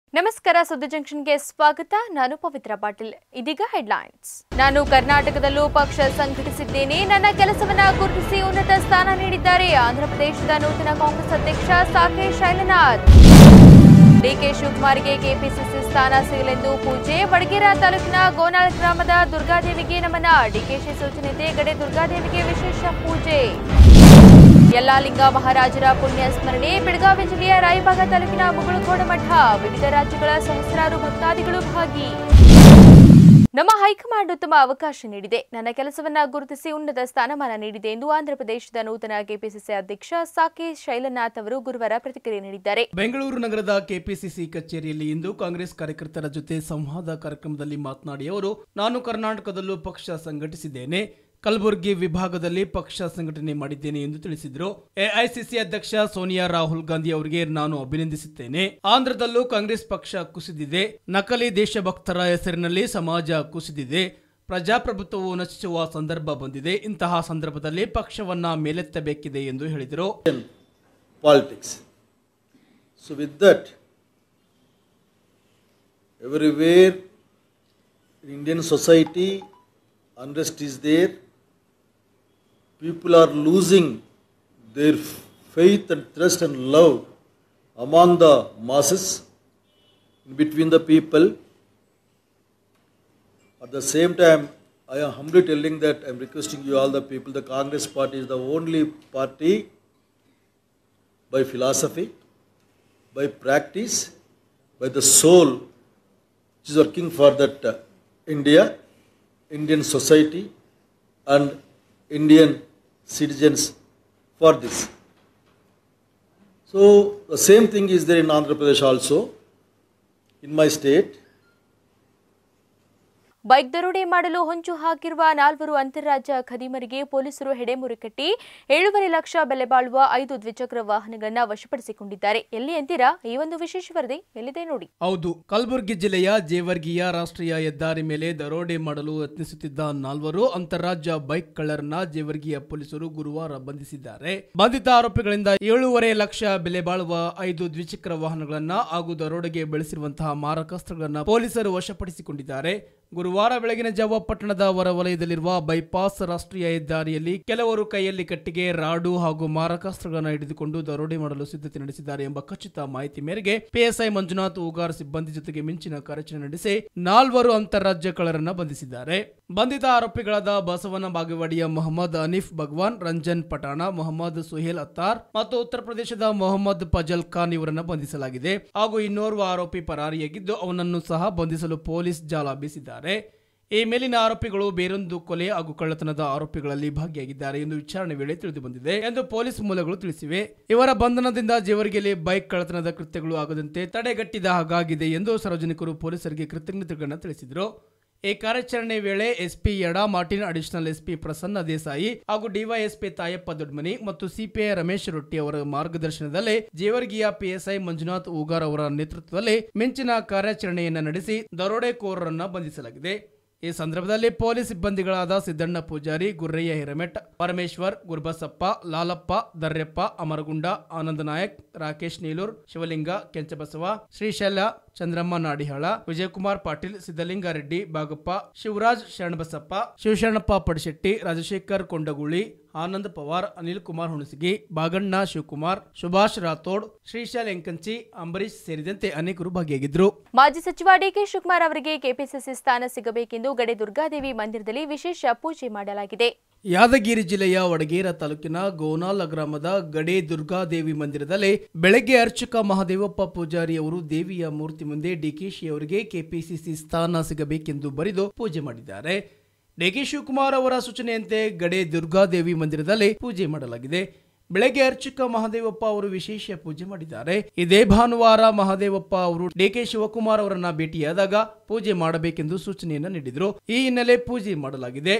ನಮಸ್ಕಾರ ಸುದ್ದಿ ಜಂಕ್ಷನ್ಗೆ ಸ್ವಾಗತ ನಾನು ಪವಿತ್ರ ಪಾಟೀಲ್ ಇದೀಗ ಹೆಡ್ಲೈನ್ಸ್ ನಾನು ಕರ್ನಾಟಕದಲ್ಲೂ ಪಕ್ಷ ಸಂಘಟಿಸಿದ್ದೇನೆ ನನ್ನ ಕೆಲಸವನ್ನ ಗುರುತಿಸಿ ಉನ್ನತ ಸ್ಥಾನ ನೀಡಿದ್ದಾರೆ ಆಂಧ್ರಪ್ರದೇಶದ ನೂತನ ಕಾಂಗ್ರೆಸ್ ಅಧ್ಯಕ್ಷ ಸಾಕೆ ಶೈಲನಾಥ್ ಡಿಕೆ ಶಿವಕುಮಾರ್ಗೆ ಕೆಪಿಸಿಸಿ ಸ್ಥಾನ ಸಿಗಲೆಂದು ಪೂಜೆ ವಡಗೇರ ತಾಲೂಕಿನ ಗೋನಾಳ್ ಗ್ರಾಮದ ದುರ್ಗಾದೇವಿಗೆ ನಮನ ಡಿಕೆಶಿ ಸೂಚನೆಯಂತೆ ಗಡೆ ದುರ್ಗಾದೇವಿಗೆ ವಿಶೇಷ ಪೂಜೆ ಯಲ್ಲಾಲಿಂಗ ಮಹಾರಾಜರ ಪುಣ್ಯ ಸ್ಮರಣೆ ಬೆಳಗಾವಿ ಜಿಲ್ಲೆಯ ರಾಯಬಾಗ ತಾಲೂಕಿನ ಮುಗುಳುಕೋಡ ಮಠ ವಿವಿಧ ರಾಜ್ಯಗಳ ಸಹಸ್ರಾರು ಭಕ್ತಾದಿಗಳು ಭಾಗಿ ನಮ್ಮ ಹೈಕಮಾಂಡ್ ಉತ್ತಮ ಅವಕಾಶ ನೀಡಿದೆ ನನ್ನ ಕೆಲಸವನ್ನ ಗುರುತಿಸಿ ಉನ್ನತ ಸ್ಥಾನಮಾನ ನೀಡಿದೆ ಎಂದು ಆಂಧ್ರಪ್ರದೇಶದ ನೂತನ ಕೆಪಿಸಿಸಿ ಅಧ್ಯಕ್ಷ ಸಾಕೆ ಶೈಲನಾಥ್ ಅವರು ಗುರುವಾರ ಪ್ರತಿಕ್ರಿಯೆ ನೀಡಿದ್ದಾರೆ ಬೆಂಗಳೂರು ನಗರದ ಕೆಪಿಸಿಸಿ ಕಚೇರಿಯಲ್ಲಿ ಇಂದು ಕಾಂಗ್ರೆಸ್ ಕಾರ್ಯಕರ್ತರ ಜೊತೆ ಸಂವಾದ ಕಾರ್ಯಕ್ರಮದಲ್ಲಿ ಮಾತನಾಡಿ ಅವರು ನಾನು ಕರ್ನಾಟಕದಲ್ಲೂ ಪಕ್ಷ ಸಂಘಟಿಸಿದ್ದೇನೆ ಕಲಬುರಗಿ ವಿಭಾಗದಲ್ಲಿ ಪಕ್ಷ ಸಂಘಟನೆ ಮಾಡಿದ್ದೇನೆ ಎಂದು ತಿಳಿಸಿದರು ಎಐಸಿಸಿ ಅಧ್ಯಕ್ಷ ಸೋನಿಯಾ ರಾಹುಲ್ ಗಾಂಧಿ ಅವರಿಗೆ ನಾನು ಅಭಿನಂದಿಸುತ್ತೇನೆ ಆಂಧ್ರದಲ್ಲೂ ಕಾಂಗ್ರೆಸ್ ಪಕ್ಷ ಕುಸಿದಿದೆ ನಕಲಿ ದೇಶಭಕ್ತರ ಹೆಸರಿನಲ್ಲಿ ಸಮಾಜ ಕುಸಿದಿದೆ ಪ್ರಜಾಪ್ರಭುತ್ವವು ನಶಿಸುವ ಸಂದರ್ಭ ಬಂದಿದೆ ಇಂತಹ ಸಂದರ್ಭದಲ್ಲಿ ಪಕ್ಷವನ್ನ ಮೇಲೆತ್ತಬೇಕಿದೆ ಎಂದು ಹೇಳಿದರು politics. So, with that, everywhere in Indian society, unrest is there. People are losing their faith and trust and love among the masses, in between the people. At the same time, I am humbly telling that I am requesting you all the people, the Congress party is the only party by philosophy, by practice, by the soul, which is working for that uh, India, Indian society, and Indian citizens for this. So the same thing is there in Andhra Pradesh also, in my state. Bike ದರೋಡೆ ಮಾಡಲು ಹೊಂಚು ಹಾಕಿರುವ ನಾಲ್ವರು ಅಂತಾರಾಜ್ಯ ಖದೀಮರಿಗೆ ಪೊಲೀಸರು ಹೆಡೆಮುರಿ ಕಟ್ಟಿ ಏಳೂವರೆ ಲಕ್ಷ ಬೆಲೆ ಬಾಳುವ ಐದು ದ್ವಿಚಕ್ರ ವಾಹನಗಳನ್ನ ವಶಪಡಿಸಿಕೊಂಡಿದ್ದಾರೆ ಎಲ್ಲಿ ಅಂತೀರಾ ಈ ಒಂದು ವಿಶೇಷ ವರದಿ ಎಲ್ಲಿದೆ ನೋಡಿ ಹೌದು ಕಲಬುರಗಿ ಜಿಲ್ಲೆಯ ಜೇವರ್ಗಿಯ ರಾಷ್ಟ್ರೀಯ ಹೆದ್ದಾರಿ ಮೇಲೆ ದರೋಡೆ ಮಾಡಲು ಯತ್ನಿಸುತ್ತಿದ್ದ ನಾಲ್ವರು ಅಂತಾರಾಜ್ಯ ಬೈಕ್ ಕಳ್ಳರನ್ನ ಜೇವರ್ಗಿಯ ಪೊಲೀಸರು ಗುರುವಾರ ಬಂಧಿಸಿದ್ದಾರೆ ಬಂಧಿತ ಆರೋಪಿಗಳಿಂದ ಏಳೂವರೆ ಲಕ್ಷ ಬೆಲೆ ಬಾಳುವ ಐದು ದ್ವಿಚಕ್ರ ವಾಹನಗಳನ್ನ ಹಾಗೂ ದರೋಡೆಗೆ ಬೆಳೆಸಿರುವಂತಹ ಮಾರಕಾಸ್ತ್ರಗಳನ್ನ ಪೊಲೀಸರು ವಶಪಡಿಸಿಕೊಂಡಿದ್ದಾರೆ ಗುರುವಾರ ಬೆಳಗಿನ ಜಾವ ಪಟ್ಟಣದ ಹೊರವಲಯದಲ್ಲಿರುವ ಬೈಪಾಸ್ ರಾಷ್ಟ್ರೀಯ ಹೆದ್ದಾರಿಯಲ್ಲಿ ಕೆಲವರು ಕೈಯಲ್ಲಿ ಕಟ್ಟಿಗೆ ರಾಡು ಹಾಗೂ ಮಾರಕಾಸ್ತ್ರಗಳನ್ನು ಹಿಡಿದುಕೊಂಡು ದರೋಡೆ ಮಾಡಲು ಸಿದ್ಧತೆ ನಡೆಸಿದ್ದಾರೆ ಎಂಬ ಖಚಿತ ಮಾಹಿತಿ ಮೇರೆಗೆ ಪಿಎಸ್ಐ ಮಂಜುನಾಥ್ ಉಗಾರ್ ಸಿಬ್ಬಂದಿ ಜೊತೆಗೆ ಮಿಂಚಿನ ಕಾರ್ಯಾಚರಣೆ ನಡೆಸಿ ನಾಲ್ವರು ಅಂತಾರಾಜ್ಯ ಕಳ್ಳರನ್ನ ಬಂಧಿಸಿದ್ದಾರೆ ಬಂಧಿತ ಆರೋಪಿಗಳಾದ ಬಸವನ ಬಾಗೇವಾಡಿಯ ಮೊಹಮ್ಮದ್ ಅನೀಫ್ ಭಗವಾನ್ ರಂಜನ್ ಪಠಾಣ ಮೊಹಮ್ಮದ್ ಸುಹೇಲ್ ಅತ್ತಾರ್ ಮತ್ತು ಉತ್ತರ ಪ್ರದೇಶದ ಮೊಹಮ್ಮದ್ ಫಜಲ್ ಖಾನ್ ಇವರನ್ನ ಬಂಧಿಸಲಾಗಿದೆ ಹಾಗೂ ಇನ್ನೋರ್ವ ಆರೋಪಿ ಪರಾರಿಯಾಗಿದ್ದು ಅವನನ್ನು ಸಹ ಬಂಧಿಸಲು ಪೊಲೀಸ್ ಜಾಲ ಬೀಸಿದ್ದಾರೆ ಈ ಮೇಲಿನ ಆರೋಪಿಗಳು ಬೇರೊಂದು ಕೊಲೆ ಹಾಗೂ ಕಳ್ಳತನದ ಆರೋಪಿಗಳಲ್ಲಿ ಭಾಗಿಯಾಗಿದ್ದಾರೆ ಎಂದು ವಿಚಾರಣೆ ವೇಳೆ ತಿಳಿದು ಬಂದಿದೆ ಎಂದು ಪೊಲೀಸ್ ಮೂಲಗಳು ತಿಳಿಸಿವೆ ಇವರ ಬಂಧನದಿಂದ ಜೇವರ್ಗಿಯಲ್ಲಿ ಬೈಕ್ ಕಳ್ಳತನದ ಕೃತ್ಯಗಳು ಆಗದಂತೆ ತಡೆಗಟ್ಟಿದ ಹಾಗಾಗಿದೆ ಎಂದು ಸಾರ್ವಜನಿಕರು ಪೊಲೀಸರಿಗೆ ಕೃತಜ್ಞತೆಗಳನ್ನು ತಿಳಿಸಿದರು ಈ ಕಾರ್ಯಾಚರಣೆ ವೇಳೆ SP Yada Martin additional SP Prasanna Desai ಹಾಗೂ ಡಿವೈಎಸ್ಪಿ ತಾಯಪ್ಪ ದೊಡ್ಮನಿ ಮತ್ತು ಸಿಪಿಐ ರಮೇಶ್ ರೊಟ್ಟಿ ಅವರ ಮಾರ್ಗದರ್ಶನದಲ್ಲಿ ಜೇವರ್ಗಿಯ ಪಿಎಸ್ಐ ಮಂಜುನಾಥ್ ಉಗಾರ್ ಅವರ ನೇತೃತ್ವದಲ್ಲಿ ಮಿಂಚಿನ ಕಾರ್ಯಾಚರಣೆಯನ್ನು ನಡೆಸಿ ದರೋಡೆಕೋರರನ್ನ ಬಂಧಿಸಲಾಗಿದೆ ಈ ಸಂದರ್ಭದಲ್ಲಿ ಪೊಲೀಸ್ ಸಿಬ್ಬಂದಿಗಳಾದ ಸಿದ್ದಣ್ಣ ಪೂಜಾರಿ ಗುರ್ರಯ್ಯ ಹಿರಮೆಟ್ ಪರಮೇಶ್ವರ್ ಗುರ್ಬಸಪ್ಪ ಲಾಲಪ್ಪ ದರ್ಯಪ್ಪ ಅಮರಗುಂಡ ಆನಂದ ನಾಯಕ್ ರಾಕೇಶ್ ನೀಲೂರ್ ಶಿವಲಿಂಗ ಕೆಂಚಬಸವ ಶ್ರೀಶೈಲ ಚಂದ್ರಮ್ಮ ನಾಡಿಹಾಳ ವಿಜಯಕುಮಾರ್ ಪಾಟೀಲ್ ಸಿದ್ದಲಿಂಗಾರೆಡ್ಡಿ ಬಾಗಪ್ಪ ಶಿವರಾಜ್ ಶರಣಬಸಪ್ಪ ಶಿವಶರಣಪ್ಪ ಪಡಿಶೆಟ್ಟಿ ರಾಜಶೇಖರ್ ಕೊಂಡಗುಳಿ ಆನಂದ್ ಪವಾರ್ ಅನಿಲ್ ಕುಮಾರ್ ಹುಣಸಗಿ ಬಾಗಣ್ಣ ಶಿವಕುಮಾರ್ ಸುಭಾಷ್ ರಾಥೋಡ್ ಶ್ರೀಶೈಲ್ ಎಂಕಂಚಿ ಅಂಬರೀಶ್ ಸೇರಿದಂತೆ ಅನೇಕರು ಭಾಗಿಯಾಗಿದ್ದರು ಮಾಜಿ ಸಚಿವ ಡಿಕೆ ಶಿವಕುಮಾರ್ ಅವರಿಗೆ ಕೆಪಿಸಿಸಿ ಸ್ಥಾನ ಸಿಗಬೇಕೆಂದು ಗಡೆ ದುರ್ಗಾದೇವಿ ಮಂದಿರದಲ್ಲಿ ವಿಶೇಷ ಪೂಜೆ ಮಾಡಲಾಗಿದೆ ಯಾದಗಿರಿ ಜಿಲ್ಲೆಯ ವಡಗೇರ ತಾಲೂಕಿನ ಗೋನಾಲ ಗ್ರಾಮದ ಗಡೆ ದುರ್ಗಾದೇವಿ ಮಂದಿರದಲ್ಲಿ ಬೆಳಗ್ಗೆ ಅರ್ಚಕ ಮಹಾದೇವಪ್ಪ ಪೂಜಾರಿ ಅವರು ದೇವಿಯ ಮೂರ್ತಿ ಮುಂದೆ ಡಿಕೆಶಿ ಅವರಿಗೆ ಕೆಪಿಸಿಸಿ ಸ್ಥಾನ ಸಿಗಬೇಕೆಂದು ಬರೆದು ಪೂಜೆ ಮಾಡಿದ್ದಾರೆ ಡಿಕೆ ಶಿವಕುಮಾರ್ ಅವರ ಸೂಚನೆಯಂತೆ ಗಡೆ ದುರ್ಗಾದೇವಿ ಮಂದಿರದಲ್ಲಿ ಪೂಜೆ ಮಾಡಲಾಗಿದೆ ಬೆಳಗ್ಗೆ ಅರ್ಚಕ ಮಹಾದೇವಪ್ಪ ಅವರು ವಿಶೇಷ ಪೂಜೆ ಮಾಡಿದ್ದಾರೆ ಇದೇ ಭಾನುವಾರ ಮಹಾದೇವಪ್ಪ ಅವರು ಡಿಕೆ ಶಿವಕುಮಾರ್ ಅವರನ್ನ ಭೇಟಿಯಾದಾಗ ಪೂಜೆ ಮಾಡಬೇಕೆಂದು ಸೂಚನೆಯನ್ನ ನೀಡಿದರು ಈ ಹಿನ್ನೆಲೆ ಪೂಜೆ ಮಾಡಲಾಗಿದೆ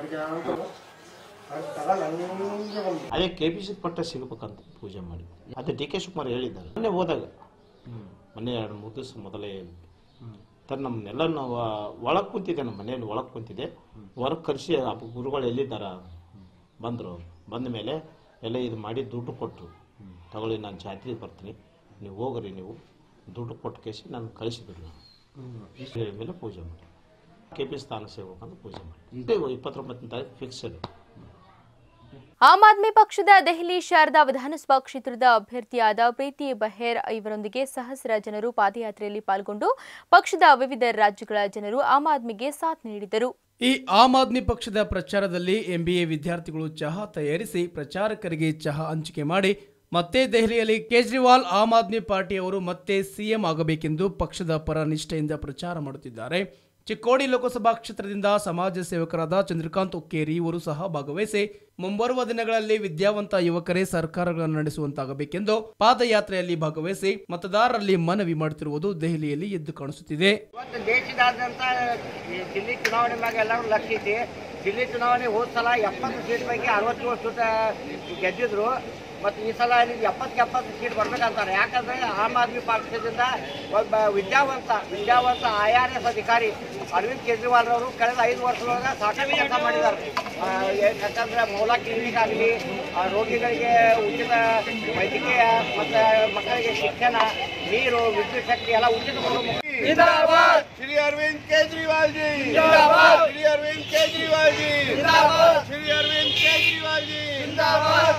ಅದೇ ಕೆ ಪಿ ಸಿ ಪಟ್ಟ ಸಿಗಬೇಕಂತ ಪೂಜೆ ಮಾಡಿ ಅದೇ ಡಿ ಕೆ ಶಿವಕುಮಾರ್ ಹೇಳಿದ್ದಾರೆ ಮೊನ್ನೆ ಹೋದಾಗ ಮೊನ್ನೆ ಎರಡು ಮೂರು ದಿವಸ ಮೊದಲೇ ತರ ನಮ್ಮನ್ನೆಲ್ಲ ನಾವು ಒಳಗೆ ಕುಂತಿದ್ದೆ ನಮ್ಮ ಮನೆಯಲ್ಲಿ ಒಳಗೆ ಕುಂತಿದ್ದೆ ಹೊರಗೆ ಕರೆಸಿ ಗುರುಗಳು ಎಲ್ಲಿದ್ದಾರ ಬಂದರು ಬಂದ ಮೇಲೆ ಎಲ್ಲ ಇದು ಮಾಡಿ ದುಡ್ಡು ಕೊಟ್ಟರು ತಗೊಳ್ಳಿ ನಾನು ಜಾತ್ರೆಗೆ ಬರ್ತೀನಿ ನೀವು ಹೋಗ್ರಿ ನೀವು ದುಡ್ಡು ಕೊಟ್ಟು ಕೇಸಿ ನಾನು ಕಳಿಸಿದ್ರು ಹೇಳಿದ ಮೇಲೆ ಪೂಜೆ ಮಾಡಿ ಕೆ ಪಿ ಸ್ಥಾನ ಸಿಗ್ಬೇಕಂತ ಪೂಜೆ ಮಾಡಿ ಇಪ್ಪತ್ತೊಂಬತ್ತನೇ ತಾರೀಕು ಫಿಕ್ಸೆಡ್ ಆಮ್ ಆದ್ಮಿ ಪಕ್ಷದ ದೆಹಲಿ ಶಾರದಾ ವಿಧಾನಸಭಾ ಕ್ಷೇತ್ರದ ಅಭ್ಯರ್ಥಿಯಾದ ಪ್ರೀತಿ ಬೆಹೇರ್ ಇವರೊಂದಿಗೆ ಸಹಸ್ರ ಜನರು ಪಾದಯಾತ್ರೆಯಲ್ಲಿ ಪಾಲ್ಗೊಂಡು ಪಕ್ಷದ ವಿವಿಧ ರಾಜ್ಯಗಳ ಜನರು ಆಮ್ ಆದ್ಮಿಗೆ ಸಾಥ್ ನೀಡಿದರು ಈ ಆಮ್ ಆದ್ಮಿ ಪಕ್ಷದ ಪ್ರಚಾರದಲ್ಲಿ ಎಂಬಿಎ ವಿದ್ಯಾರ್ಥಿಗಳು ಚಹಾ ತಯಾರಿಸಿ ಪ್ರಚಾರಕರಿಗೆ ಚಹಾ ಹಂಚಿಕೆ ಮಾಡಿ ಮತ್ತೆ ದೆಹಲಿಯಲ್ಲಿ ಕೇಜ್ರಿವಾಲ್ ಆಮ್ ಆದ್ಮಿ ಪಾರ್ಟಿಯವರು ಮತ್ತೆ ಸಿಎಂ ಆಗಬೇಕೆಂದು ಪಕ್ಷದ ಪರ ನಿಷ್ಠೆಯಿಂದ ಪ್ರಚಾರ ಮಾಡುತ್ತಿದ್ದಾರೆ ಚಿಕ್ಕೋಡಿ ಲೋಕಸಭಾ ಕ್ಷೇತ್ರದಿಂದ ಸಮಾಜ ಸೇವಕರಾದ ಚಂದ್ರಕಾಂತ್ ಒಕ್ಕೇರಿ ಇವರು ಸಹ ಭಾಗವಹಿಸಿ ಮುಂಬರುವ ದಿನಗಳಲ್ಲಿ ವಿದ್ಯಾವಂತ ಯುವಕರೇ ಸರ್ಕಾರಗಳನ್ನು ನಡೆಸುವಂತಾಗಬೇಕೆಂದು ಪಾದಯಾತ್ರೆಯಲ್ಲಿ ಭಾಗವಹಿಸಿ ಮತದಾರರಲ್ಲಿ ಮನವಿ ಮಾಡುತ್ತಿರುವುದು ದೆಹಲಿಯಲ್ಲಿ ಎದ್ದು ಕಾಣಿಸುತ್ತಿದೆ ಇವತ್ತು ದೇಶದಾದ್ಯಂತ ಈ ದಿಲ್ಲಿ ಚುನಾವಣೆ ಮ್ಯಾಗ ಎಲ್ಲರೂ ಲಕ್ಷ್ಯ ಐತಿ ದಿಲ್ಲಿ ಚುನಾವಣೆ ಹೋದ ಸಲ ಎಪ್ಪತ್ತು ಸೀಟ್ ಪೈಕಿ ಅರವತ್ತೇಳು ಸೀಟ್ ಗೆದ್ದಿದ್ರು ಮತ್ತು ಈ ಸಲ ನಿಮ್ಗೆ ಎಪ್ಪತ್ತಕ್ಕೆ ಎಪ್ಪತ್ತು ಸೀಟ್ ಬರ್ಬೇಕಂತಾರೆ ಯಾಕಂದ್ರೆ ಆಮ್ ಆದ್ಮಿ ಪಕ್ಷದಿಂದ ಒಬ್ಬ ವಿದ್ಯಾವಂತ ವಿದ್ಯಾವಂತ ಐ ಆರ್ ಎಸ್ ಅಧಿಕಾರಿ ಅರವಿಂದ್ ಕೇಜ್ರಿವಾಲ್ ಅವರು ಕಳೆದ ಐದು ವರ್ಷದೊಳಗೆ ಸಾಕಷ್ಟು ಕೆಲಸ ಮಾಡಿದ್ದಾರೆ ಆ, ಏ- ಯಾಕಂದ್ರೆ ಮೌಲಾ ಕ್ಲಿನಿಕ್ ಆಗಲಿ ರೋಗಿಗಳಿಗೆ ಉಚಿತ ವೈದ್ಯಕೀಯ ಮತ್ತು ಮಕ್ಕಳಿಗೆ ಶಿಕ್ಷಣ ನೀರು ವಿದ್ಯುತ್ ಶಕ್ತಿ ಎಲ್ಲ ಉಚಿತ ಕೊಡೋ जिंदाबाद श्री अरविंद केजरीवाल जी जिंदाबाद श्री अरविंद केजरीवाल जी जिंदाबाद श्री अरविंद केजरीवाल जी जिंदाबाद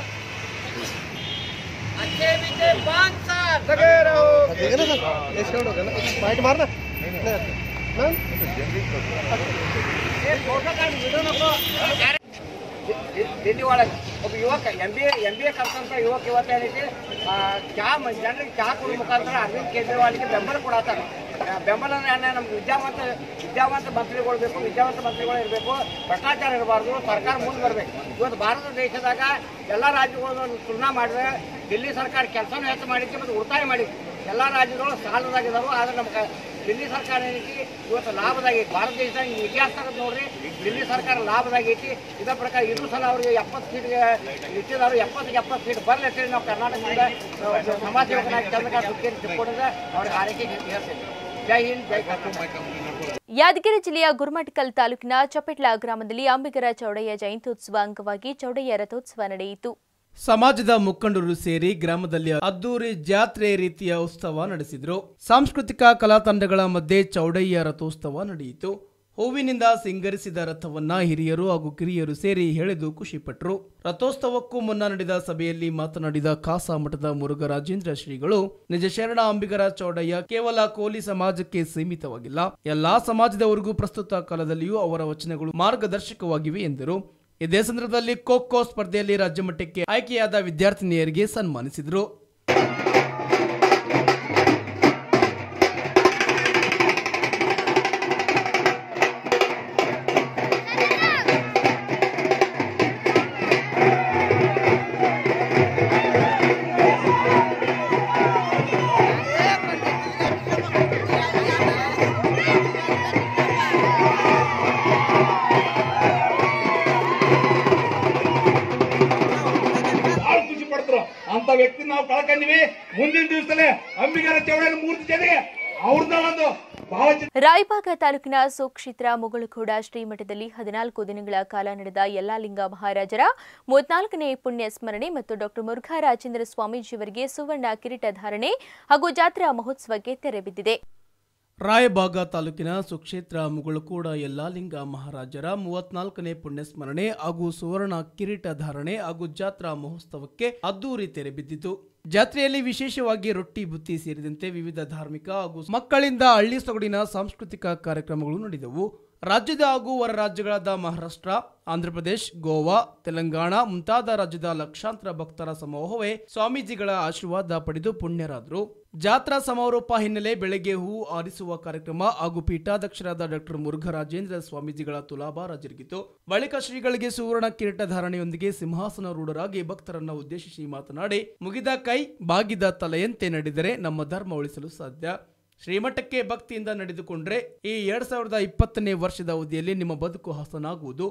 अच्छे बीते पाँच साल लगे रहो ये फोटो कार्ड वीडियो नको ದಿಲ್ಲಿ ಒಳಗೆ ಒಬ್ಬ ಯುವಕ M B M B A ಕಲ್ತಂತ ಯುವಕ ಇವತ್ತು ಏನೈತಿ ಆ, ಚಹಾ ಮ- ಜನರಿಗೆ ಚಹಾ ಕೊಡೋ ಮುಖಾಂತರ ಅರವಿಂದ್ ಕೇಜ್ರಿವಾಲ್ಗೆ ಬೆಂಬಲ ಕೊಡತ್ತಾರ ಆ, ಬೆಂಬಲ ಅಂದ್ರೆ ಏನ ನಮ್ಗೆ ವಿದ್ಯಾವಂತ ವಿದ್ಯಾವಂತ ಮಂತ್ರಿಗಳು ಬೇಕು ವಿದ್ಯಾವಂತ ಮಂತ್ರಿಗಳು ಇರಬೇಕು ಭ್ರಷ್ಟಾಚಾರ ಇರಬಾರ್ದು ಸರ್ಕಾರ ಮುಂದೆ ಬರಬೇಕು ಇವತ್ತು ಭಾರತ ದೇಶದಾಗ ಎಲ್ಲ ರಾಜ್ಯಗಳನ್ನು ತುಲನಾ ಮಾಡಿದ್ರೆ ದಿಲ್ಲಿ ಸರ್ಕಾರ ಕೆಲಸನೂ ಹೆಚ್ಚು ಮಾಡಿತ್ತು ಮತ್ತು ಉಳಿತಾಯ ಮಾಡಿತ್ತು ಎಲ್ಲ ರಾಜ್ಯಗಳು ಸಾಲದಾಗಿದ್ದಾವೆ ಆದರೆ ನಮ್ಮ ಕ- ದಿಲ್ಲಿ ಸರ್ಕಾರ ಏನೈತಿ ಇವತ್ತು ಲಾಭದಾಗೈತಿ ಭಾರತ ದೇಶದಾಗ ನೀವು ಇತಿಹಾಸ ತೆಗೆದು ನೋಡ್ರಿ ದಿಲ್ಲಿ ಸರ್ಕಾರ ಲಾಭದಾಗೈತಿ ಇದೇ ಪ್ರಕಾರ ಇದು ಸಲ ಅವ್ರಿಗೆ ಎಪ್ಪತ್ತು ಸೀಟ್ಗೆ ಇಟ್ಟಿದ್ದಾರೆ ಎಪ್ಪತ್ತಿಗೆ ಎಪ್ಪತ್ತು ಸೀಟ್ ಬರಲಿ ಅಂತೇಳಿ ನಾವು ಕರ್ನಾಟಕದಿಂದ ನಾವು ಸಮಾಜ ಸೇವಕನಾಗಿ ಚಂದ್ರಕಾಂತ್ ಸುಕ್ಕೇರಿ ತಿಳ್ಕೊಂಡಿದ್ದೆ ಅವ್ರಿಗೆ ಆರೈಕೆ ಹೇಳ್ತೇನೆ ಜೈ ಹಿಂದ್ ಜೈ ಕರ್ನಾಟಕ ಯಾದಗಿರಿ ಜಿಲ್ಲೆಯ ಗುರುಮಠಕಲ್ ತಾಲೂಕಿನ ಚಪೆಟ್ಲ ಗ್ರಾಮದಲ್ಲಿ ಅಂಬಿಗರ ಚೌಡಯ್ಯ ಜಯಂತ್ಯೋತ್ಸವ ಅಂಗವಾಗಿ ಚೌಡಯ್ಯ ರಥೋತ್ಸವ ನಡೆಯಿತು ಸಮಾಜದ ಮುಖಂಡರು ಸೇರಿ ಗ್ರಾಮದಲ್ಲಿ ಅದ್ದೂರಿ ಜಾತ್ರೆ ರೀತಿಯ ಉತ್ಸವ ನಡೆಸಿದ್ರು ಸಾಂಸ್ಕೃತಿಕ ಕಲಾ ತಂಡಗಳ ಮಧ್ಯೆ ಚೌಡಯ್ಯ ರಥೋತ್ಸವ ನಡೆಯಿತು ಹೂವಿನಿಂದ ಸಿಂಗರಿಸಿದ ರಥವನ್ನ ಹಿರಿಯರು ಹಾಗೂ ಕಿರಿಯರು ಸೇರಿ ಎಳೆದು ಖುಷಿಪಟ್ಟರು ರಥೋತ್ಸವಕ್ಕೂ ಮುನ್ನ ನಡೆದ ಸಭೆಯಲ್ಲಿ ಮಾತನಾಡಿದ ಕಾಸಾ ಮಠದ ಮುರುಘರಾಜೇಂದ್ರ ಶ್ರೀಗಳು ನಿಜ ಶರಣ ಅಂಬಿಗರ ಚೌಡಯ್ಯ ಕೇವಲ ಕೋಲಿ ಸಮಾಜಕ್ಕೆ ಸೀಮಿತವಾಗಿಲ್ಲ ಎಲ್ಲಾ ಸಮಾಜದವರಿಗೂ ಪ್ರಸ್ತುತ ಕಾಲದಲ್ಲಿಯೂ ಅವರ ವಚನಗಳು ಮಾರ್ಗದರ್ಶಕವಾಗಿವೆ ಎಂದರು ಇದೇ ಸಂದರ್ಭದಲ್ಲಿ ಖೋ ಖೋ ಸ್ಪರ್ಧೆಯಲ್ಲಿ ರಾಜ್ಯಮಟ್ಟಕ್ಕೆ ಆಯ್ಕೆಯಾದ ವಿದ್ಯಾರ್ಥಿನಿಯರಿಗೆ ಸನ್ಮಾನಿಸಿದರು ಬಹಳ ಖುಷಿ ಪಡ್ತರು ಅಂತ ವ್ಯಕ್ತಿ ನಾವು ಕಳ್ಕೊಂಡಿವಿ ಮುಂದಿನ ದಿವಸದಲ್ಲೇ ಅಂಬಿಗರ ಚೌಡಯ್ಯನ ಮೂರ್ತಿ ಜೊತೆಗೆ ಅವ್ರನ್ನ ಒಂದು ಭಾವಚಿತ್ರ ರಾಯಬಾಗ ತಾಲೂಕಿನ ಸುಕ್ಷೇತ್ರ ಮುಗಳಖೋಡ ಶ್ರೀಮಠದಲ್ಲಿ ಹದಿನಾಲ್ಕು ದಿನಗಳ ಕಾಲ ನಡೆದ ಯಲ್ಲಾಲಿಂಗ ಮಹಾರಾಜರ ಮೂವತ್ನಾಲ್ಕನೇ ಪುಣ್ಯ ಸ್ಮರಣೆ ಮತ್ತು ಡಾಕ್ಟರ್ ಮುರುಘಾ ರಾಜೇಂದ್ರ ಸ್ವಾಮೀಜಿಯವರಿಗೆ ಸುವರ್ಣ ಕಿರೀಟ ಧಾರಣೆ ಹಾಗೂ ಜಾತ್ರಾ ಮಹೋತ್ಸವಕ್ಕೆ ತೆರೆ ಬಿದ್ದಿದೆ ರಾಯಬಾಗ ತಾಲೂಕಿನ ಸುಕ್ಷೇತ್ರ ಮುಗಳಕೋಡ ಯಲ್ಲಾಲಿಂಗ ಮಹಾರಾಜರ ಮೂವತ್ನಾಲ್ಕನೇ ಪುಣ್ಯಸ್ಮರಣೆ ಹಾಗೂ ಸುವರ್ಣ ಕಿರೀಟ ಧಾರಣೆ ಹಾಗೂ ಜಾತ್ರಾ ಮಹೋತ್ಸವಕ್ಕೆ ಅದ್ದೂರಿ ತೆರೆ ಬಿದ್ದಿತು ಜಾತ್ರೆಯಲ್ಲಿ ವಿಶೇಷವಾಗಿ ರೊಟ್ಟಿ ಬುತ್ತಿ ಸೇರಿದಂತೆ ವಿವಿಧ ಧಾರ್ಮಿಕ ಹಾಗೂ ಮಕ್ಕಳಿಂದ ಹಳ್ಳಿ ಸೊಗಡಿನ ಸಾಂಸ್ಕೃತಿಕ ಕಾರ್ಯಕ್ರಮಗಳು ನಡೆದವು ರಾಜ್ಯದ ಹಾಗೂ ಹೊರ ರಾಜ್ಯಗಳಾದ ಮಹಾರಾಷ್ಟ್ರ ಆಂಧ್ರಪ್ರದೇಶ್ ಗೋವಾ ತೆಲಂಗಾಣ ಮುಂತಾದ ರಾಜ್ಯದ ಲಕ್ಷಾಂತರ ಭಕ್ತರ ಸಮೂಹವೇ ಸ್ವಾಮೀಜಿಗಳ ಆಶೀರ್ವಾದ ಪಡೆದು ಪುಣ್ಯರಾದರು ಜಾತ್ರಾ ಸಮಾರೋಪ ಹಿನ್ನೆಲೆ ಬೆಳಗ್ಗೆ ಹೂ ಆರಿಸುವ ಕಾರ್ಯಕ್ರಮ ಹಾಗೂ ಪೀಠಾಧ್ಯಕ್ಷರಾದ ಡಾಕ್ಟರ್ ಮುರುಘರಾಜೇಂದ್ರ ಸ್ವಾಮೀಜಿಗಳ ತುಲಾಭಾರ ಜರುಗಿತು ಬಳಿಕ ಶ್ರೀಗಳಿಗೆ ಸುವರ್ಣ ಕಿರೀಟ ಧಾರಣೆಯೊಂದಿಗೆ ಸಿಂಹಾಸನ ರೂಢರಾಗಿ ಭಕ್ತರನ್ನ ಉದ್ದೇಶಿಸಿ ಮಾತನಾಡಿ ಮುಗಿದ ಕೈ ಬಾಗಿದ ತಲೆಯಂತೆ ನಡೆದರೆ ನಮ್ಮ ಧರ್ಮ ಉಳಿಸಲು ಸಾಧ್ಯ ಶ್ರೀಮಠಕ್ಕೆ ಭಕ್ತಿಯಿಂದ ನಡೆದುಕೊಂಡ್ರೆ ಈ ಎರಡ್ ಸಾವಿರದ ಇಪ್ಪತ್ತನೇ ವರ್ಷದ ಅವಧಿಯಲ್ಲಿ ನಿಮ್ಮ ಬದುಕು ಹಸನಾಗುವುದು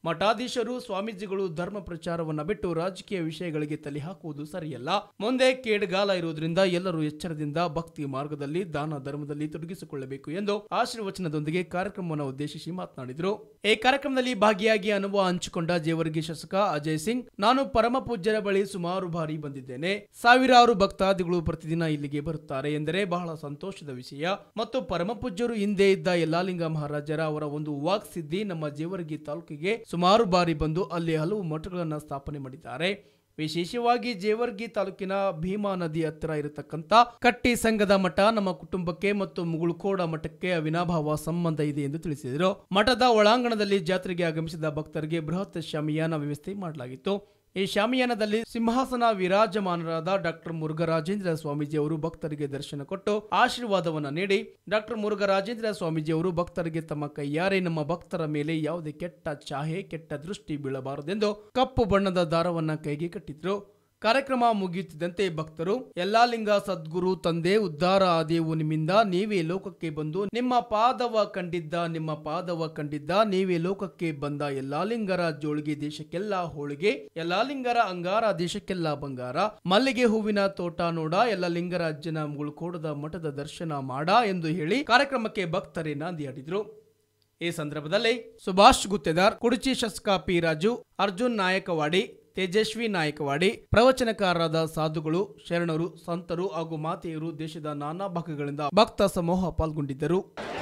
ಮಠಾಧೀಶರು ಸ್ವಾಮೀಜಿಗಳು ಧರ್ಮ ಪ್ರಚಾರವನ್ನ ಬಿಟ್ಟು ರಾಜಕೀಯ ವಿಷಯಗಳಿಗೆ ತಲೆ ಹಾಕುವುದು ಸರಿಯಲ್ಲ ಮುಂದೆ ಕೇಡುಗಾಲ ಇರುವುದರಿಂದ ಎಲ್ಲರೂ ಎಚ್ಚರದಿಂದ ಭಕ್ತಿ ಮಾರ್ಗದಲ್ಲಿ ದಾನ ಧರ್ಮದಲ್ಲಿ ತೊಡಗಿಸಿಕೊಳ್ಳಬೇಕು ಎಂದು ಆಶೀರ್ವಚನದೊಂದಿಗೆ ಕಾರ್ಯಕ್ರಮವನ್ನು ಉದ್ದೇಶಿಸಿ ಮಾತನಾಡಿದರು ಈ ಕಾರ್ಯಕ್ರಮದಲ್ಲಿ ಭಾಗಿಯಾಗಿ ಅನುಭವ ಹಂಚಿಕೊಂಡ ಜೇವರ್ಗಿ ಶಾಸಕ ಅಜಯ್ ಸಿಂಗ್ ನಾನು ಪರಮ ಪೂಜ್ಯರ ಬಳಿ ಸುಮಾರು ಬಾರಿ ಬಂದಿದ್ದೇನೆ ಸಾವಿರಾರು ಭಕ್ತಾದಿಗಳು ಪ್ರತಿದಿನ ಇಲ್ಲಿಗೆ ಬರುತ್ತಾರೆ ಎಂದರೆ ಬಹಳ ಸಂತೋಷದ ವಿಷಯ ಮತ್ತು ಪರಮ ಪೂಜ್ಯರು ಹಿಂದೆ ಇದ್ದ ಯಲ್ಲಾಲಿಂಗ ಮಹಾರಾಜರ ಅವರ ಒಂದು ವಾಕ್ ಸಿದ್ಧಿ ನಮ್ಮ ಜೇವರ್ಗಿ ತಾಲೂಕಿಗೆ ಸುಮಾರು ಬಾರಿ ಬಂದು ಅಲ್ಲಿ ಹಲವು ಮಠಗಳನ್ನು ಸ್ಥಾಪನೆ ಮಾಡಿದ್ದಾರೆ ವಿಶೇಷವಾಗಿ ಜೇವರ್ಗಿ ತಾಲೂಕಿನ ಭೀಮಾ ನದಿ ಹತ್ತಿರ ಇರತಕ್ಕಂತ ಕಟ್ಟಿ ಸಂಘದ ಮಠ ನಮ್ಮ ಕುಟುಂಬಕ್ಕೆ ಮತ್ತು ಮುಗುಳುಕೋಡ ಮಠಕ್ಕೆ ಅವಿನಾಭಾವ ಸಂಬಂಧ ಇದೆ ಎಂದು ತಿಳಿಸಿದರು ಮಠದ ಒಳಾಂಗಣದಲ್ಲಿ ಜಾತ್ರೆಗೆ ಆಗಮಿಸಿದ ಭಕ್ತರಿಗೆ ಬೃಹತ್ ಶಾಮಿಯಾನ ವ್ಯವಸ್ಥೆ ಮಾಡಲಾಗಿತ್ತು ಈ ಶಾಮಿಯಾನದಲ್ಲಿ ಸಿಂಹಾಸನ ವಿರಾಜಮಾನರಾದ ಡಾಕ್ಟರ್ ಮುರುಘರಾಜೇಂದ್ರ ಸ್ವಾಮೀಜಿ ಅವರು ಭಕ್ತರಿಗೆ ದರ್ಶನ ಕೊಟ್ಟು ಆಶೀರ್ವಾದವನ್ನ ನೀಡಿ ಡಾಕ್ಟರ್ ಮುರುಘರಾಜೇಂದ್ರ ಸ್ವಾಮೀಜಿ ಅವರು ಭಕ್ತರಿಗೆ ತಮ್ಮ ಕೈಯಾರೆ ನಮ್ಮ ಭಕ್ತರ ಮೇಲೆ ಯಾವುದೇ ಕೆಟ್ಟ ಚಾಹೆ ಕೆಟ್ಟ ದೃಷ್ಟಿ ಬೀಳಬಾರದೆಂದು ಕಪ್ಪು ಬಣ್ಣದ ದಾರವನ್ನ ಕೈಗೆ ಕಟ್ಟಿದ್ರು ಕಾರ್ಯಕ್ರಮ ಮುಗಿಯುತ್ತಿದ್ದಂತೆ ಭಕ್ತರು ಎಲ್ಲಾ ಲಿಂಗ ಸದ್ಗುರು ತಂದೆ ಉದ್ಧಾರ ಆದೇವು ನಿಮ್ಮಿಂದ ನೀವೇ ಲೋಕಕ್ಕೆ ಬಂದು ನಿಮ್ಮ ಪಾದವ ಕಂಡಿದ್ದ ನಿಮ್ಮ ಪಾದವ ಕಂಡಿದ್ದ ನೀವೇ ಲೋಕಕ್ಕೆ ಬಂದ ಎಲ್ಲಾ ಲಿಂಗರ ಜೋಳಿಗೆ ದೇಶಕ್ಕೆಲ್ಲ ಹೋಳಿಗೆ ಎಲ್ಲಾ ಲಿಂಗರ ಅಂಗಾರ ದೇಶಕ್ಕೆಲ್ಲ ಬಂಗಾರ ಮಲ್ಲಿಗೆ ಹೂವಿನ ತೋಟ ನೋಡ ಎಲ್ಲ ಲಿಂಗರ ಅಜ್ಜನ ಮುಳುಕೋಡದ ಮಠದ ದರ್ಶನ ಮಾಡ ಎಂದು ಹೇಳಿ ಕಾರ್ಯಕ್ರಮಕ್ಕೆ ಭಕ್ತರೇ ನಾಂದಿಯಾಡಿದ್ರು ಈ ಸಂದರ್ಭದಲ್ಲಿ ಸುಭಾಷ್ ಗುತ್ತೇದಾರ್ ಕುಡುಚಿ ಶಾಸಕ ಪಿ ರಾಜು ಅರ್ಜುನ್ ನಾಯಕವಾಡಿ ತೇಜಸ್ವಿ ನಾಯಕವಾಡಿ ಪ್ರವಚನಕಾರರಾದ ಸಾಧುಗಳು ಶರಣರು ಸಂತರು ಹಾಗೂ ಮಾತೆಯರು ದೇಶದ ನಾನಾ ಭಾಗಗಳಿಂದ ಭಕ್ತ ಸಮೂಹ ಪಾಲ್ಗೊಂಡಿದ್ದರು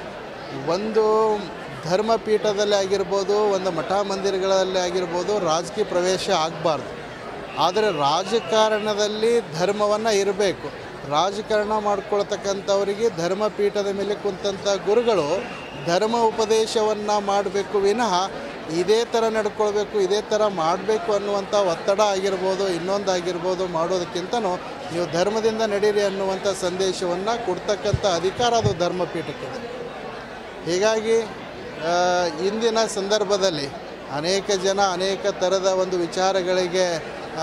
ಒಂದು ಧರ್ಮಪೀಠದಲ್ಲಿ ಆಗಿರ್ಬೋದು ಒಂದು ಮಠ ಮಂದಿರಗಳಲ್ಲಿ ಆಗಿರ್ಬೋದು ರಾಜಕೀಯ ಪ್ರವೇಶ ಆಗಬಾರ್ದು ಆದರೆ ರಾಜಕಾರಣದಲ್ಲಿ ಧರ್ಮವನ್ನು ಇರಬೇಕು ರಾಜಕಾರಣ ಮಾಡ್ಕೊಳ್ತಕ್ಕಂಥವರಿಗೆ ಧರ್ಮಪೀಠದ ಮೇಲೆ ಕುಂತಂಥ ಗುರುಗಳು ಧರ್ಮ ಉಪದೇಶವನ್ನು ಮಾಡಬೇಕು ವಿನಃ ಇದೇ ಥರ ನಡ್ಕೊಳ್ಬೇಕು ಇದೇ ಥರ ಮಾಡಬೇಕು ಅನ್ನುವಂಥ ಒತ್ತಡ ಆಗಿರ್ಬೋದು ಇನ್ನೊಂದಾಗಿರ್ಬೋದು ಮಾಡೋದಕ್ಕಿಂತನೂ ನೀವು ಧರ್ಮದಿಂದ ನಡೀರಿ ಅನ್ನುವಂಥ ಸಂದೇಶವನ್ನು ಕೊಡ್ತಕ್ಕಂಥ ಅಧಿಕಾರ ಅದು ಧರ್ಮಪೀಠಕ್ಕಿದೆ ಹೀಗಾಗಿ ಆ, ಇಂದಿನ ಸಂದರ್ಭದಲ್ಲಿ ಅನೇಕ ಜನ ಅನೇಕ ಥರದ ಒಂದು ವಿಚಾರಗಳಿಗೆ ಆ,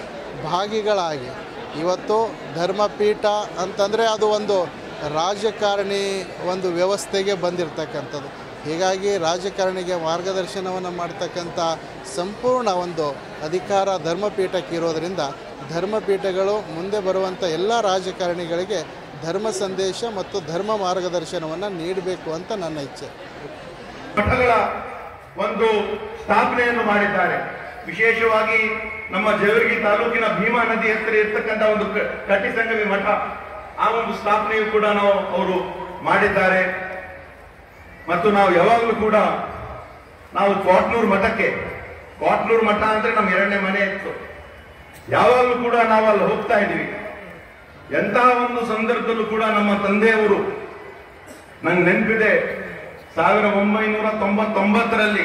ಭಾಗಿಗಳಾಗಿ ಇವತ್ತು ಧರ್ಮಪೀಠ ಅಂತಂದರೆ ಅದು ಒಂದು ರಾಜಕಾರಣಿ ಒಂದು ವ್ಯವಸ್ಥೆಗೆ ಬಂದಿರತಕ್ಕಂಥದ್ದು ಹೀಗಾಗಿ ರಾಜಕಾರಣಿಗೆ ಮಾರ್ಗದರ್ಶನವನ್ನು ಮಾಡ್ತಕ್ಕಂಥ ಸಂಪೂರ್ಣ ಒಂದು ಅಧಿಕಾರ ಧರ್ಮಪೀಠಕ್ಕೆ ಇರೋದರಿಂದ ಧರ್ಮಪೀಠಗಳು ಮುಂದೆ ಬರುವಂಥ ಎಲ್ಲ ರಾಜಕಾರಣಿಗಳಿಗೆ ಧರ್ಮ ಸಂದೇಶ ಮತ್ತು ಧರ್ಮ ಮಾರ್ಗದರ್ಶನವನ್ನು ನೀಡಬೇಕು ಅಂತ ನನ್ನ ಇಚ್ಛೆ ಮಠಗಳ ಒಂದು ಸ್ಥಾಪನೆಯನ್ನು ಮಾಡಿದ್ದಾರೆ ವಿಶೇಷವಾಗಿ ನಮ್ಮ ಜೇವರ್ಗಿ ತಾಲೂಕಿನ ಭೀಮಾ ನದಿ ಹತ್ತಿರ ಇರ್ತಕ್ಕಂಥ ಒಂದು ಕ- ಕಟ್ಟಿ ಸಂಗಮಿ ಮಠ ಆ ಒಂದು ಸ್ಥಾಪನೆಯು ಕೂಡ ನಾವು ಅವರು ಮಾಡಿದ್ದಾರೆ ಮತ್ತು ನಾವು ಯಾವಾಗಲೂ ಕೂಡ ನಾವು ಕ್ವಾಟ್ನೂರ್ ಮಠಕ್ಕೆ ಕ್ವಾಟ್ನೂರ್ ಮಠ ಅಂದ್ರೆ ನಮ್ಮ ಎರಡನೇ ಮನೆ ಇತ್ತು ಯಾವಾಗಲೂ ಕೂಡ ನಾವು ಅಲ್ಲಿ ಹೋಗ್ತಾ ಇದ್ವಿ ಎಂತಹ ಒಂದು ಸಂದರ್ಭದಲ್ಲೂ ಕೂಡ ನಮ್ಮ ತಂದೆಯವರು ನಂಗೆ ನೆನಪಿದೆ ಸಾವಿರ ಒಂಬೈನೂರ ತೊಂಬತ್ತೊಂಬತ್ತರಲ್ಲಿ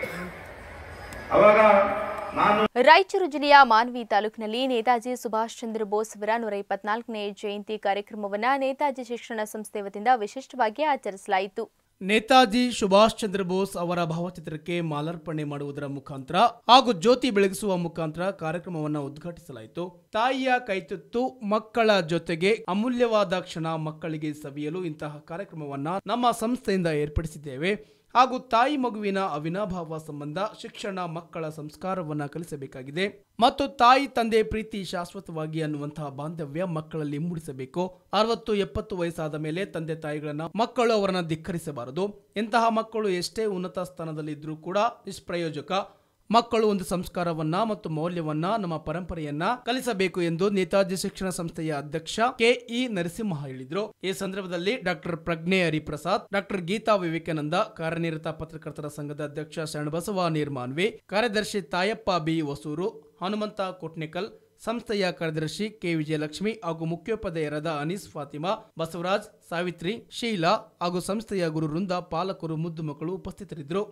ಅವಾಗ ನಾನು ರಾಯಚೂರು ಜಿಲ್ಲೆಯ ಮಾನ್ವಿ ತಾಲೂಕಿನಲ್ಲಿ ನೇತಾಜಿ ಸುಭಾಷ್ ಚಂದ್ರ ಬೋಸ್ ಅವರ ನೂರ ಇಪ್ಪತ್ನಾಲ್ಕನೇ ಜಯಂತಿ ಕಾರ್ಯಕ್ರಮವನ್ನು ನೇತಾಜಿ ಶಿಕ್ಷಣ ಸಂಸ್ಥೆ ವತಿಯಿಂದ ವಿಶಿಷ್ಟವಾಗಿ ಆಚರಿಸಲಾಯಿತು ನೇತಾಜಿ ಸುಭಾಷ್ ಚಂದ್ರ ಬೋಸ್ ಅವರ ಭಾವಚಿತ್ರಕ್ಕೆ ಮಾಲಾರ್ಪಣೆ ಮಾಡುವುದರ ಮುಖಾಂತರ ಹಾಗೂ ಜ್ಯೋತಿ ಬೆಳಗಿಸುವ ಮುಖಾಂತರ ಕಾರ್ಯಕ್ರಮವನ್ನು ಉದ್ಘಾಟಿಸಲಾಯಿತು ತಾಯಿಯ ಕೈತುತ್ತು ಮಕ್ಕಳ ಜೊತೆಗೆ ಅಮೂಲ್ಯವಾದ ಕ್ಷಣ ಮಕ್ಕಳಿಗೆ ಸವಿಯಲು ಇಂತಹ ಕಾರ್ಯಕ್ರಮವನ್ನ ನಮ್ಮ ಸಂಸ್ಥೆಯಿಂದ ಏರ್ಪಡಿಸಿದ್ದೇವೆ ಹಾಗೂ ತಾಯಿ ಮಗುವಿನ ಅವಿನಾಭಾವ ಸಂಬಂಧ ಶಿಕ್ಷಣ ಮಕ್ಕಳ ಸಂಸ್ಕಾರವನ್ನ ಕಲಿಸಬೇಕಾಗಿದೆ ಮತ್ತು ತಾಯಿ ತಂದೆ ಪ್ರೀತಿ ಶಾಶ್ವತವಾಗಿ ಅನ್ನುವಂತಹ ಬಾಂಧವ್ಯ ಮಕ್ಕಳಲ್ಲಿ ಮೂಡಿಸಬೇಕು ಅರವತ್ತು ಎಪ್ಪತ್ತು ವಯಸ್ಸಾದ ಮೇಲೆ ತಂದೆ ತಾಯಿಗಳನ್ನ ಮಕ್ಕಳು ಅವರನ್ನ ಧಿಕ್ಕರಿಸಬಾರದು ಇಂತಹ ಮಕ್ಕಳು ಎಷ್ಟೇ ಉನ್ನತ ಸ್ಥಾನದಲ್ಲಿದ್ರೂ ಕೂಡ ನಿಷ್ಪ್ರಯೋಜಕ ಮಕ್ಕಳು ಒಂದು ಸಂಸ್ಕಾರವನ್ನ ಮತ್ತು ಮೌಲ್ಯವನ್ನ ನಮ್ಮ ಪರಂಪರೆಯನ್ನ ಕಲಿಸಬೇಕು ಎಂದು ನೇತಾಜಿ ಶಿಕ್ಷಣ ಸಂಸ್ಥೆಯ ಅಧ್ಯಕ್ಷ ಕೆಇ ನರಸಿಂಹ ಹೇಳಿದ್ರು ಈ ಸಂದರ್ಭದಲ್ಲಿ ಡಾಕ್ಟರ್ ಪ್ರಜ್ಞೆ ಹರಿಪ್ರಸಾದ್ ಡಾಕ್ಟರ್ ಗೀತಾ ವಿವೇಕಾನಂದ ಕಾರ್ಯನಿರತ ಪತ್ರಕರ್ತರ ಸಂಘದ ಅಧ್ಯಕ್ಷ ಶರಣಬಸವ ನಿರ್ಮಾನ್ವಿ ಕಾರ್ಯದರ್ಶಿ ತಾಯಪ್ಪ ಬಿ ಹೊಸೂರು ಹನುಮಂತ ಕೊಟ್ನೇಕಲ್ ಸಂಸ್ಥೆಯ ಕಾರ್ಯದರ್ಶಿ ಕೆ ವಿಜಯಲಕ್ಷ್ಮಿ ಹಾಗೂ ಮುಖ್ಯೋಪಾಧ್ಯಾಯರಾದ ಅನೀಸ್ ಫಾತಿಮಾ ಬಸವರಾಜ್ ಸಾವಿತ್ರಿ ಶೀಲಾ ಹಾಗೂ ಸಂಸ್ಥೆಯ ಗುರು ವೃಂದ ಪಾಲಕರು ಮುದ್ದು ಮಕ್ಕಳು ಉಪಸ್ಥಿತರಿದ್ದರು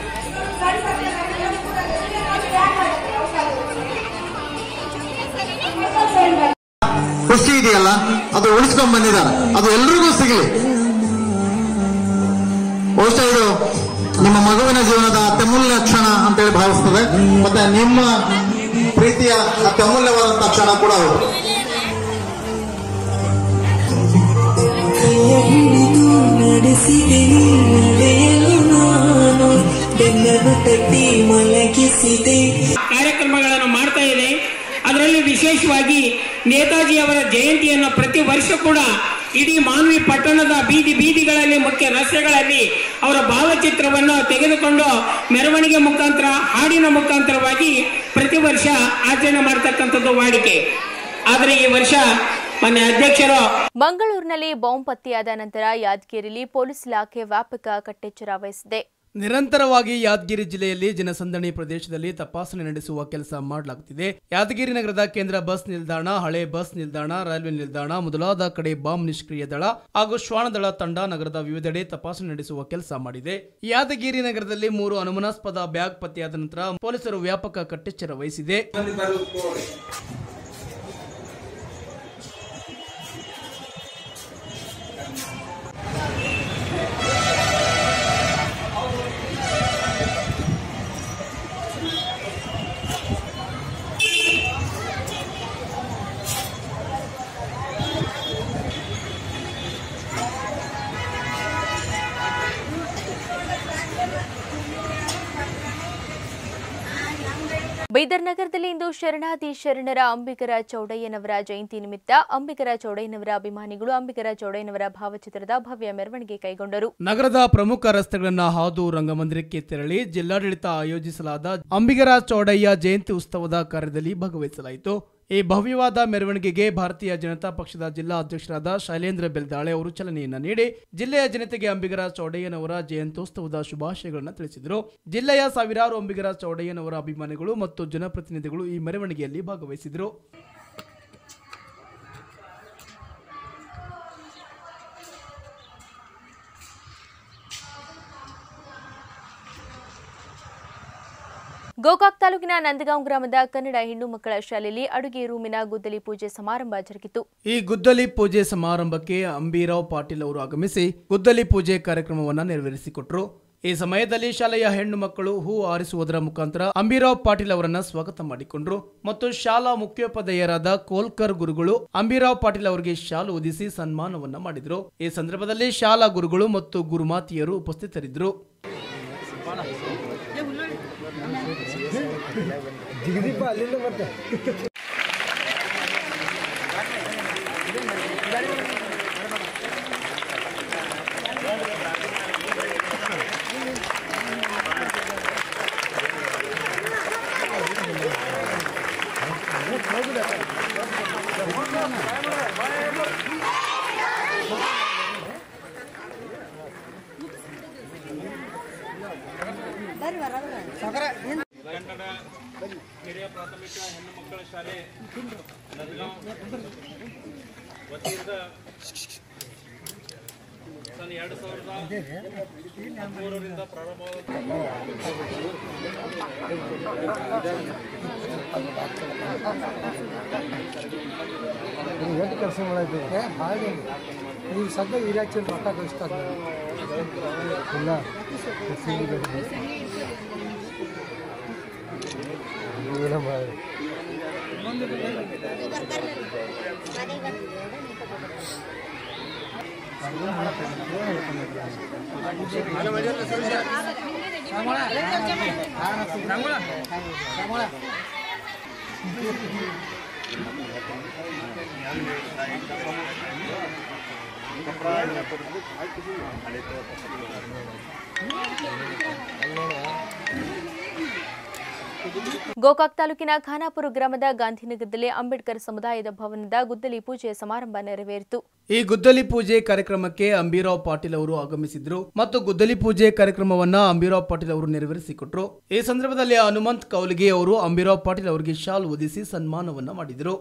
ಖುಷಿ ಇದೆಯಲ್ಲ ಅದು ಉಳಿಸ್ಕೊಂಡ್ ಬಂದಿದ್ದಾರೆ ಅದು ಎಲ್ರಿಗೂ ಸಿಗಲಿ ಬಹುಶಃ ಇದು ನಿಮ್ಮ ಮಗುವಿನ ಜೀವನದ ಅತ್ಯಮೂಲ್ಯ ಕ್ಷಣ ಅಂತೇಳಿ ಭಾವಿಸ್ತದೆ ಮತ್ತೆ ನಿಮ್ಮ ಪ್ರೀತಿಯ ಅತ್ಯಮೂಲ್ಯವಾದಂತಹ ಕ್ಷಣ ಕೂಡ ಹೌದು ಕೈಯ ಹಿಡಿದು ನಡೆಸಿದೆ ನೀ ನಡೆಯಲು ನಾನು ಬೆನ್ನನ್ನು ತಟ್ಟಿ ಮಲ ಅವರ ಜಯಂತಿಯನ್ನು ಪ್ರತಿ ವರ್ಷ ಕೂಡ ಇಡೀ ಮಾನ್ವಿ ಪಟ್ಟಣದ ಬೀದಿ ಬೀದಿಗಳಲ್ಲಿ ಮುಖ್ಯ ರಸ್ತೆಗಳಲ್ಲಿ ಅವರ ಭಾವಚಿತ್ರವನ್ನು ತೆಗೆದುಕೊಂಡು ಮೆರವಣಿಗೆ ಮುಖಾಂತರ ಹಾಡಿನ ಮುಖಾಂತರವಾಗಿ ಪ್ರತಿ ವರ್ಷ ಆಚರಣೆ ಮಾಡತಕ್ಕಂಥದ್ದು ವಾಡಿಕೆ ಆದರೆ ಈ ವರ್ಷ ಮೊನ್ನೆ ಅಧ್ಯಕ್ಷರು ಮಂಗಳೂರಿನಲ್ಲಿ ಬಾಂಬ್ ಪತ್ತೆಯಾದ ನಂತರ ಯಾದಗಿರಿಲಿ ಪೊಲೀಸ್ ಇಲಾಖೆ ವ್ಯಾಪಕ ಕಟ್ಟೆಚ್ಚರ ವಹಿಸಿದೆ ನಿರಂತರವಾಗಿ ಯಾದಗಿರಿ ಜಿಲ್ಲೆಯಲ್ಲಿ ಜನಸಂದಣಿ ಪ್ರದೇಶದಲ್ಲಿ ತಪಾಸಣೆ ನಡೆಸುವ ಕೆಲಸ ಮಾಡಲಾಗುತ್ತಿದೆ ಯಾದಗಿರಿ ನಗರದ ಕೇಂದ್ರ ಬಸ್ ನಿಲ್ದಾಣ ಹಳೆ ಬಸ್ ನಿಲ್ದಾಣ ರೈಲ್ವೆ ನಿಲ್ದಾಣ ಮೊದಲಾದ ಕಡೆ ಬಾಂಬ್ ನಿಷ್ಕ್ರಿಯ ದಳ ಹಾಗೂ ಶ್ವಾನದಳ ತಂಡ ನಗರದ ವಿವಿಧೆಡೆ ತಪಾಸಣೆ ನಡೆಸುವ ಕೆಲಸ ಮಾಡಿದೆ ಯಾದಗಿರಿ ನಗರದಲ್ಲಿ ಮೂರು ಅನುಮಾನಾಸ್ಪದ ಬ್ಯಾಗ್ ಪತ್ತೆಯಾದ ನಂತರ ಪೊಲೀಸರು ವ್ಯಾಪಕ ಕಟ್ಟೆಚ್ಚರ ವಹಿಸಿದೆ ಬೈದರ್ ನಗರದಲ್ಲಿ ಇಂದು ಶರಣಾದಿ ಶರಣರ ಅಂಬಿಗರ ಚೌಡಯ್ಯನವರ ಜಯಂತಿ ನಿಮಿತ್ತ ಅಂಬಿಗರ ಚೌಡಯ್ಯನವರ ಅಭಿಮಾನಿಗಳು ಅಂಬಿಗರ ಚೌಡಯ್ಯನವರ ಭಾವಚಿತ್ರದ ಭವ್ಯ ಮೆರವಣಿಗೆ ಕೈಗೊಂಡರು ನಗರದ ಪ್ರಮುಖ ರಸ್ತೆಗಳನ್ನ ಹಾದು ರಂಗಮಂದಿರಕ್ಕೆ ತೆರಳಿ ಜಿಲ್ಲಾಡಳಿತ ಆಯೋಜಿಸಲಾದ ಅಂಬಿಗರ ಚೌಡಯ್ಯ ಜಯಂತಿ ಉತ್ಸವದ ಕಾರ್ಯದಲ್ಲಿ ಭಾಗವಹಿಸಲಾಯಿತು ಈ ಭವ್ಯವಾದ ಮೆರವಣಿಗೆಗೆ ಭಾರತೀಯ ಜನತಾ ಪಕ್ಷದ ಜಿಲ್ಲಾ ಅಧ್ಯಕ್ಷರಾದ ಶೈಲೇಂದ್ರ ಬೆಲ್ದಾಳೆ ಅವರು ಚಾಲನೆಯನ್ನ ನೀಡಿ ಜಿಲ್ಲೆಯ ಜನತೆಗೆ ಅಂಬಿಗರ ಚೌಡಯ್ಯನವರ ಜಯಂತ್ಯೋತ್ಸವದ ಶುಭಾಶಯಗಳನ್ನು ತಿಳಿಸಿದರು ಜಿಲ್ಲೆಯ ಸಾವಿರಾರು ಅಂಬಿಗರ ಚೌಡಯ್ಯನವರ ಅಭಿಮಾನಿಗಳು ಮತ್ತು ಜನಪ್ರತಿನಿಧಿಗಳು ಈ ಮೆರವಣಿಗೆಯಲ್ಲಿ ಭಾಗವಹಿಸಿದರು ಗೋಕಾಕ್ ತಾಲೂಕಿನ ನಂದಗಾಂವ್ ಗ್ರಾಮದ ಕನ್ನಡ ಹೆಣ್ಣು ಮಕ್ಕಳ ಶಾಲೆಯಲ್ಲಿ ಅಡುಗೆ ರೂಮಿನ ಗುದ್ದಲಿ ಪೂಜೆ ಸಮಾರಂಭ ಜರುಗಿತು ಈ ಗುದ್ದಲಿ ಪೂಜೆ ಸಮಾರಂಭಕ್ಕೆ ಅಂಬೀರಾವ್ ಪಾಟೀಲ್ ಅವರು ಆಗಮಿಸಿ ಗುದ್ದಲಿ ಪೂಜೆ ಕಾರ್ಯಕ್ರಮವನ್ನ ನೆರವೇರಿಸಿಕೊಟ್ರು ಈ ಸಮಯದಲ್ಲಿ ಶಾಲೆಯ ಹೆಣ್ಣು ಮಕ್ಕಳು ಹೂ ಆರಿಸುವುದರ ಮುಖಾಂತರ ಅಂಬೀರಾವ್ ಪಾಟೀಲ್ ಅವರನ್ನ ಸ್ವಾಗತ ಮಾಡಿಕೊಂಡ್ರು ಮತ್ತು ಶಾಲಾ ಮುಖ್ಯೋಪಾಧ್ಯಾಯರಾದ ಕೋಲ್ಕರ್ ಗುರುಗಳು ಅಂಬೀರಾವ್ ಪಾಟೀಲ್ ಅವರಿಗೆ ಶಾಲು ಹೊದಿಸಿ ಸನ್ಮಾನವನ್ನ ಮಾಡಿದ್ರು ಈ ಸಂದರ್ಭದಲ್ಲಿ ಶಾಲಾ ಗುರುಗಳು ಮತ್ತು ಗುರುಮಾತಿಯರು ಉಪಸ್ಥಿತರಿದ್ದರು ಕನ್ನಡ ಹಿರಿಯ ಪ್ರಾಥಮಿಕ ಹೆಣ್ಣು ಮಕ್ಕಳ ಶಾಲೆ ನದಗಾಂವ್ ವತಿಯಿಂದ ಸನ್ ಎರಡು ಸಾವಿರದ ಹದಿಮೂರರಿಂದ ಎಷ್ಟು ಕೆಲಸ ಮಾಡೈತೆ ಹಾಗೆ ಈಗ ಸದ್ಯ ಇರಾಕ್ಚಲ್ ರೊಕ್ಕ ಕಳಿಸ್ತಾರೆ ಇಲ್ಲ ಇಲ್ಲ ಮಾಡಿ ಗೋಕಾಕ್ ತಾಲೂಕಿನ ಖಾನಾಪುರ ಗ್ರಾಮದ ಗಾಂಧಿನಗರದಲ್ಲಿ ಅಂಬೇಡ್ಕರ್ ಸಮುದಾಯದ ಭವನದ ಗುದ್ದಲಿ ಪೂಜೆ ಸಮಾರಂಭ ನೆರವೇರಿತು ಈ ಗುದ್ದಲಿ ಪೂಜೆ ಕಾರ್ಯಕ್ರಮಕ್ಕೆ ಅಂಬೀರಾವ್ ಪಾಟೀಲ್ ಅವರು ಆಗಮಿಸಿದ್ರು ಮತ್ತು ಗುದ್ದಲಿ ಪೂಜೆ ಕಾರ್ಯಕ್ರಮವನ್ನ ಅಂಬೀರಾವ್ ಪಾಟೀಲ್ ಅವರು ನೆರವೇರಿಸಿಕೊಟ್ರು ಈ ಸಂದರ್ಭದಲ್ಲಿ ಹನುಮಂತ್ ಕೌಲ್ಗೆ ಅವರು ಅಂಬೀರಾವ್ ಪಾಟೀಲ್ ಅವರಿಗೆ ಶಾಲ್ ಹೊದಿಸಿ ಸನ್ಮಾನವನ್ನ ಮಾಡಿದರು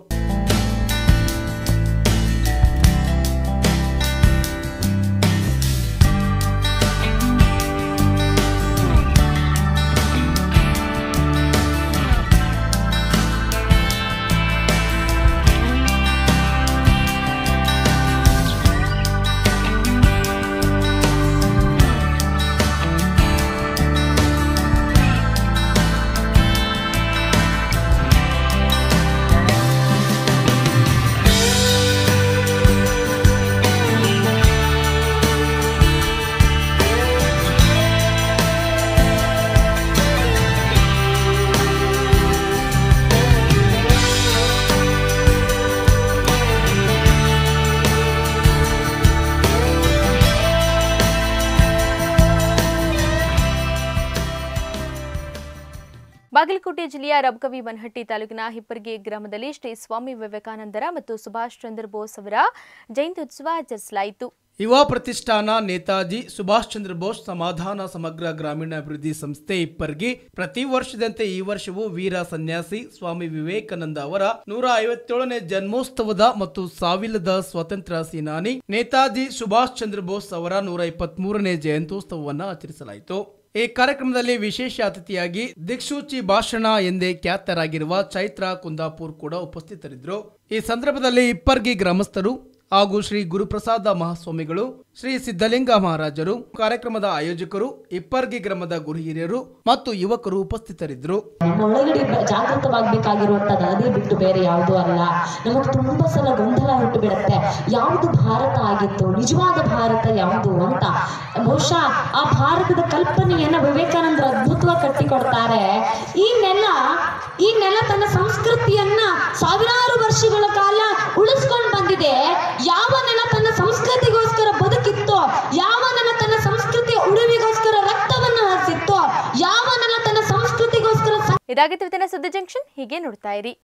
ಬಾಗಲಕೋಟೆ ಜಿಲ್ಲೆಯ ರಬಕವಿ ಬನಹಟ್ಟಿ ತಾಲೂಕಿನ ಹಿಪ್ಪರ್ಗಿ ಗ್ರಾಮದಲ್ಲಿ ಶ್ರೀ ಸ್ವಾಮಿ ವಿವೇಕಾನಂದರ ಮತ್ತು ಸುಭಾಷ್ ಚಂದ್ರ ಬೋಸ್ ಅವರ ಜಯಂತ್ಯುತ್ಸವ ಆಚರಿಸಲಾಯಿತು ಯುವ ಪ್ರತಿಷ್ಠಾನ ನೇತಾಜಿ ಸುಭಾಷ್ ಚಂದ್ರ ಬೋಸ್ ಸಮಾಧಾನ ಸಮಗ್ರ ಗ್ರಾಮೀಣಾಭಿವೃದ್ಧಿ ಸಂಸ್ಥೆ ಇಪ್ಪರ್ಗಿ ಪ್ರತಿ ವರ್ಷದಂತೆ ಈ ವರ್ಷವೂ ವೀರ ಸನ್ಯಾಸಿ ಸ್ವಾಮಿ ವಿವೇಕಾನಂದ ಅವರ ನೂರ ಐವತ್ತೇಳನೇ ಜನ್ಮೋತ್ಸವದ ಮತ್ತು ಸಾವಿಲ್ಲದ ಸ್ವಾತಂತ್ರ್ಯ ಸೇನಾನಿ ನೇತಾಜಿ ಸುಭಾಷ್ ಚಂದ್ರ ಬೋಸ್ ಅವರ ನೂರ ಇಪ್ಪತ್ಮೂರನೇ ಜಯಂತ್ಯೋತ್ಸವವನ್ನು ಆಚರಿಸಲಾಯಿತು ಈ ಕಾರ್ಯಕ್ರಮದಲ್ಲಿ ವಿಶೇಷ ಅತಿಥಿಯಾಗಿ ದಿಕ್ಸೂಚಿ ಭಾಷಣ ಎಂದೇ ಖ್ಯಾತರಾಗಿರುವ ಚೈತ್ರ ಕುಂದಾಪುರ್ ಕೂಡ ಉಪಸ್ಥಿತರಿದ್ದರು ಈ ಸಂದರ್ಭದಲ್ಲಿ ಇಪ್ಪರ್ಗಿ ಗ್ರಾಮಸ್ಥರು ಹಾಗೂ ಶ್ರೀ ಗುರುಪ್ರಸಾದ ಮಹಾಸ್ವಾಮಿಗಳು ಶ್ರೀ ಸಿದ್ಧಲಿಂಗ ಮಹಾರಾಜರು ಕಾರ್ಯಕ್ರಮದ ಆಯೋಜಕರು ಇಪ್ಪರ್ಗಿ ಗ್ರಾಮದ ಗುರು ಹಿರಿಯರು ಮತ್ತು ಯುವಕರು ಉಪಸ್ಥಿತರಿದ್ದರು ನಮ್ಮ ಒಳಗಡೆ ಬ- ಜಾಗೃತವಾಗ್ಬೇಕಾಗಿರುವಂತದ್ದು ಅದೇ ಬಿಟ್ಟು ಬೇರೆ ಯಾವುದೂ ಅಲ್ಲ ನಮಗೆ ತುಂಬಾ ಸಲ ಗೊಂದಲ ಹುಟ್ಟು ಬಿಡುತ್ತೆ ಯಾವುದು ಭಾರತ ಆಗಿತ್ತು ನಿಜವಾದ ಭಾರತ ಯಾವುದು ಅಂತ ಬಹುಶಃ ಆ ಭಾರತದ ಕಲ್ಪನೆಯನ್ನ ವಿವೇಕಾನಂದರು ಅದ್ಭುತವಾಗಿ ಕಟ್ಟಿಕೊಡ್ತಾರೆ ಈ ನೆಲ ಈ ನೆಲ ತನ್ನ ಸಂಸ್ಕೃತಿಯನ್ನ ಸಾವಿರಾರು ವರ್ಷಗಳ ಕಾಲ ಉಳಿಸ್ಕೊಂಡು ಬಂದಿದೆ ಯಾವ ನೆಲ ತನ್ನ ಸಂಸ್ಕೃತಿಗೋಸ್ಕರ ಬದುಕಿತ್ತೋ ಯಾವ ನೆಲ ತನ್ನ ಸಂಸ್ಕೃತಿಯ ಉಳಿವಿಗೋಸ್ಕರ ರಕ್ತವನ್ನು ಹರಿಸಿತ್ತೋ ಯಾವ ನೆಲ ತನ್ನ ಸಂಸ್ಕೃತಿಗೋಸ್ಕರ ಇದಾಗಿತ್ತು ಇವತ್ತಿನ ಸುದ್ದಿ ಜಂಕ್ಷನ್ ಹೀಗೆ ನೋಡ್ತಾ ಇರಿ